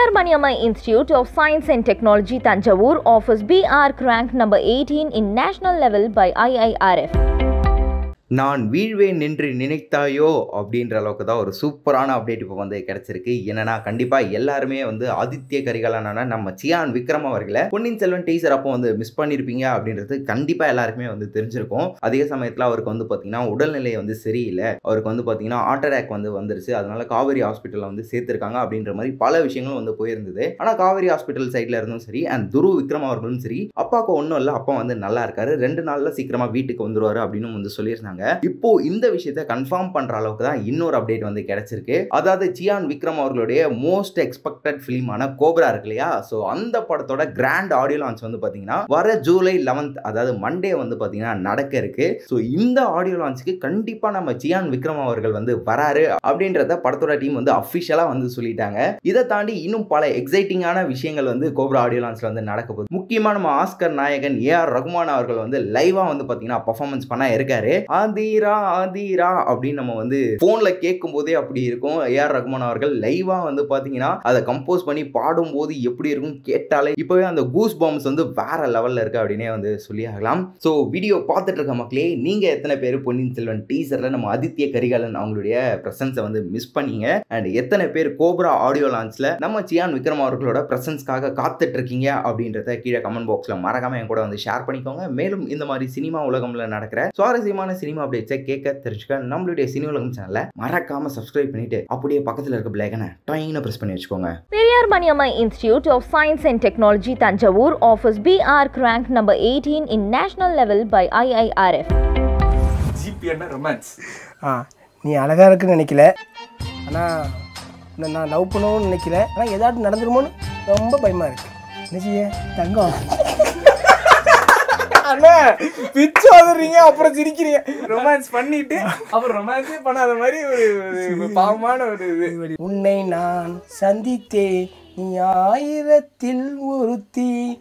Periyar Maniamma Institute of Science and Technology Tanjavur offers BR rank number 18 in national level by IIRF. நான் வீழ்வேன் என்று நினைத்தாயோ அப்படின்ற அளவுக்கு தான் ஒரு சூப்பரான அப்டேட் இப்போ வந்து கிடைச்சிருக்கு என்னன்னா கண்டிப்பாக எல்லாருமே வந்து ஆதித்ய கரிகாலனான நம்ம சியான் விக்ரம் அவர்களை பொன்னியின் செல்வன் டீசர் அப்போ வந்து மிஸ் பண்ணியிருப்பீங்க அப்படின்றது கண்டிப்பாக எல்லாருக்குமே வந்து தெரிஞ்சிருக்கும் அதே சமயத்தில் அவருக்கு வந்து பார்த்தீங்கன்னா உடல்நிலை வந்து சரியில்லை அவருக்கு வந்து பார்த்தீங்கன்னா ஹார்ட் அட்டாக் வந்து வந்துருச்சு அதனால காவேரி ஹாஸ்பிட்டலில் வந்து சேர்த்துருக்காங்க அப்படின்ற மாதிரி பல விஷயங்களும் வந்து போயிருந்தது ஆனால் காவேரி ஹாஸ்பிட்டல் சைடில் இருந்தும் சரி அண்ட் துரு விக்ரம் அவர்களும் சரி அப்பாவுக்கு ஒன்றும் இல்லை அப்பா வந்து நல்லா இருக்காரு ரெண்டு நாளில் சீக்கிரமாக வீட்டுக்கு வந்துருவாரு அப்படின்னு வந்து சொல்லியிருந்தாங்க இப்போ இந்த விஷயத்த கன்ஃபார்ம் பண்ற அளவுக்கு தான் இன்னொரு அப்டேட் வந்து கிடைச்சிருக்கு அதாவது சியான் விக்ரம் அவர்களுடைய மோஸ்ட் எக்ஸ்பெக்டட் ஃபிலிமான கோப்ரா இருக்கு இல்லையா ஸோ அந்த படத்தோட கிராண்ட் ஆடியோ லான்ச் வந்து பார்த்தீங்கன்னா வர ஜூலை லெவன்த் அதாவது மண்டே வந்து பார்த்தீங்கன்னா நடக்க இருக்கு ஸோ இந்த ஆடியோ லான்ச்சுக்கு கண்டிப்பாக நம்ம சியான் விக்ரம் அவர்கள் வந்து வராரு அப்படின்றத படத்தோட டீம் வந்து அஃபிஷியலாக வந்து சொல்லிட்டாங்க இதை தாண்டி இன்னும் பல எக்ஸைட்டிங்கான விஷயங்கள் வந்து கோப்ரா ஆடியோ லான்ச்ல வந்து நடக்க போகுது முக்கியமாக நம்ம ஆஸ்கர் நாயகன் ஏ ஆர் ரகுமான் அவர்கள் வந்து லைவா வந்து பார்த்தீங்கன்னா பர்ஃபார்மன்ஸ் பண்ண இருக்காரு ஆதீரா ஆதீரா அப்படின்னு நம்ம வந்து போன்ல கேட்கும் போதே அப்படி இருக்கும் ஏஆர் ரகுமான் அவர்கள் லைவா வந்து பாத்தீங்கன்னா அதை கம்போஸ் பண்ணி பாடும்போது எப்படி இருக்கும் கேட்டாலே இப்பவே அந்த கூஸ் பாம்ஸ் வந்து வேற லெவல்ல இருக்கு அப்படின்னே வந்து சொல்லி ஆகலாம் ஸோ வீடியோ பார்த்துட்டு இருக்க மக்களே நீங்க எத்தனை பேர் பொன்னியின் செல்வன் டீசர்ல நம்ம ஆதித்ய கரிகாலன் அவங்களுடைய பிரசன்ஸை வந்து மிஸ் பண்ணீங்க அண்ட் எத்தனை பேர் கோப்ரா ஆடியோ லான்ச்ல நம்ம சியான் விக்ரம் அவர்களோட பிரசன்ஸ்க்காக காத்துட்டு இருக்கீங்க அப்படின்றத கீழே கமெண்ட் பாக்ஸ்ல மறக்காம என் கூட வந்து ஷேர் பண்ணிக்கோங்க மேலும் இந்த மாதிரி சினிமா உலகம்ல நடக்கிற சுவாரஸ்யமான சினிமா அப்டேட்ஸை கேட்க தெரிஞ்சுக்க நம்மளுடைய சினி உலகம் சேனலை மறக்காம சப்ஸ்கிரைப் பண்ணிட்டு அப்படியே பக்கத்தில் இருக்க பிளேக்கனை டாயின்னு ப்ரெஸ் பண்ணி வச்சுக்கோங்க Periyar Maniamma Institute of Science and Technology Tanjavur offers BR rank number 18 in national level by IIRF. ஜிபிஎன்னா ரொமான்ஸ் ஆ நீ அழகாக இருக்குன்னு நினைக்கல ஆனால் உன்னை நான் லவ் பண்ணணும்னு நினைக்கிறேன் ஆனால் ஏதாட்டும் நடந்துருமோன்னு ரொம்ப பயமாக இருக்கு என்ன செய்ய தங்கம் அண்ணா பிச்சு வந்துடுறீங்க அப்புறம் சிரிக்கிறீங்க ரொமான்ஸ் பண்ணிட்டு அப்புறம் ரொமான்ஸே பண்ணாத மாதிரி ஒரு ஒரு பாவமான ஒரு இது உன்னை நான் சந்தித்தேன் நீ ஆயிரத்தில் ஒருத்தி